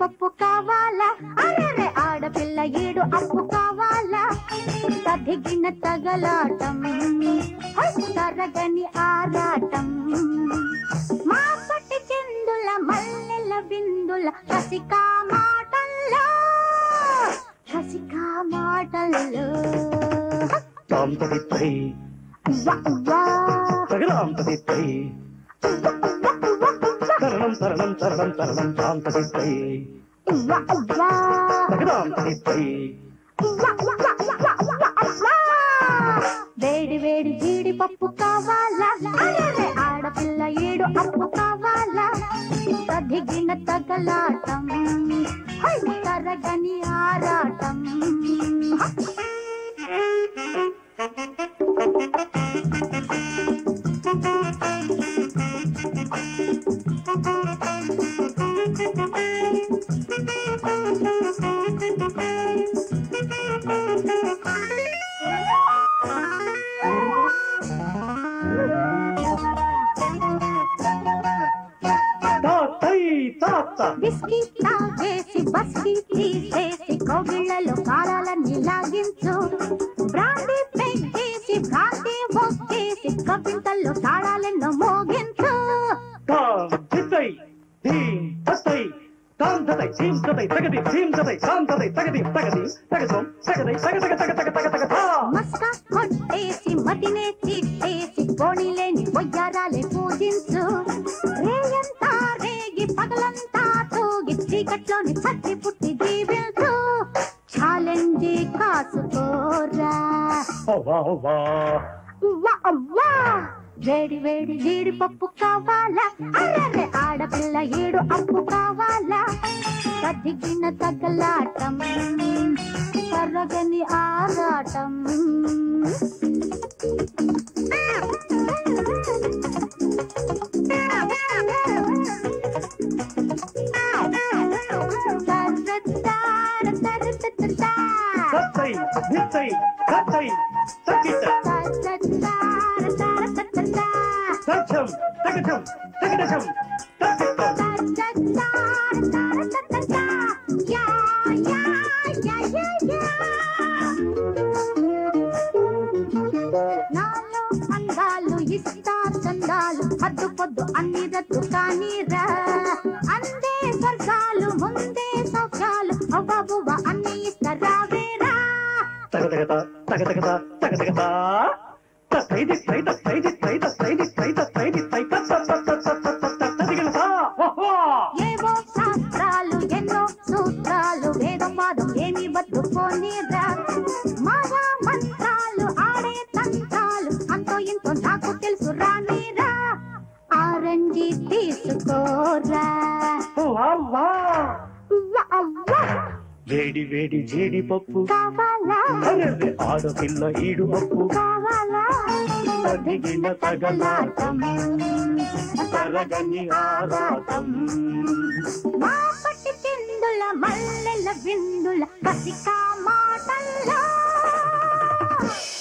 జీడిపప్పు కావాలా అరే ఆడపిల్ల ఏడు అప్పు కావాలా తదిగిన తగలాటం హై, తరగని ఆరాటం మా పట్టి చెందుల మల్లెల బిందుల రసికా మాటల్లో రసికా మాటల్లో తాం తదిత్తై వా, వా, తగదాం తదిత్తై తరణం తరణం తరణం తరణం తాం తదిత్తై వా, వా. తగదాం తదిత్తై వేడి వేడి జీడిపప్పు కావాలా అరే ఆడపిల్ల ఏడు అప్పు కావాలా తదిగిన తగలాటం హై, తరగని ఆరాటం తాతై తాత బిస్కీ తాగేసి బస్కీ తీసేసి కోగిళ్ళలో కారాలన్నీ లాగించు బ్రాండీ పెగ్గేసి భ్రాంతి మొక్కేసి కవింతల్లో తాళాలెన్నో మోగించు తాం తిత్తై ధీం తత్తై తాం తతై ధీం తతై తగది ధీం తతై తాం తతై తగది తగది తగదం తగదై తగ తగ తగ తగ తగ తగ తా మస్కా కొట్టేసి మతినే తీసేసి పోనీలేని పొయ్యారాలే పూజించు రేయంతా రేగి పగలంతా తూగి చీకట్లోని చచ్చి పుట్టి జీవించు ఛాలెంజీ కాసుకోరా అవ్వా అవ్వా ఉవ్వా అవ్వా వేడి వేడి జీడిపప్పు కావాలా అర్రే ఆడపిల్ల ఏడు అప్పు కావాలా కదిగిన తగలాటం తరగని ఆరాటం తరతార తరతతతా. తత్తై ధిత్తై తత్తై తక్కిట తరతార తరతతతా. తచ్చం తగచం తగడచం తక్కిట్టం నాలో అందాలు ఇస్తా చందాలు హద్దు పొద్దు అన్ని రద్దు కానీరా అందే స్వర్గాలు ముందే సౌఖ్యాలు అవ్వబువ్వ అన్ని ఇస్తరావేరా తగతగత తగతగత తగతగత తత్తైది తై తత్తైది తై తత్తైది తై తత్తైది తై తత్తదిగలతా ఏవో శాస్త్రాలు ఎన్నో సూత్రాలు వేదం వాదం ఏమి వద్దు పోనీరా మాయా మంత్రాలు ఆడే తంత్రాలు అంతో ఇంతో నాకు తెలుసు రానీరా ఆరంజి తీసుకోరా అవ్వా ఉవ్వ అవ్వ వేడి వేడి జీడిపప్పు కావాలా అరెరె ఆడపిల్ల ఈడు అప్పు కావాలా తదిగిన తగలాటం తరగని ఆరాటం మా పట్టి చిందుల మల్లెల బిందుల కసికా మాటల్లో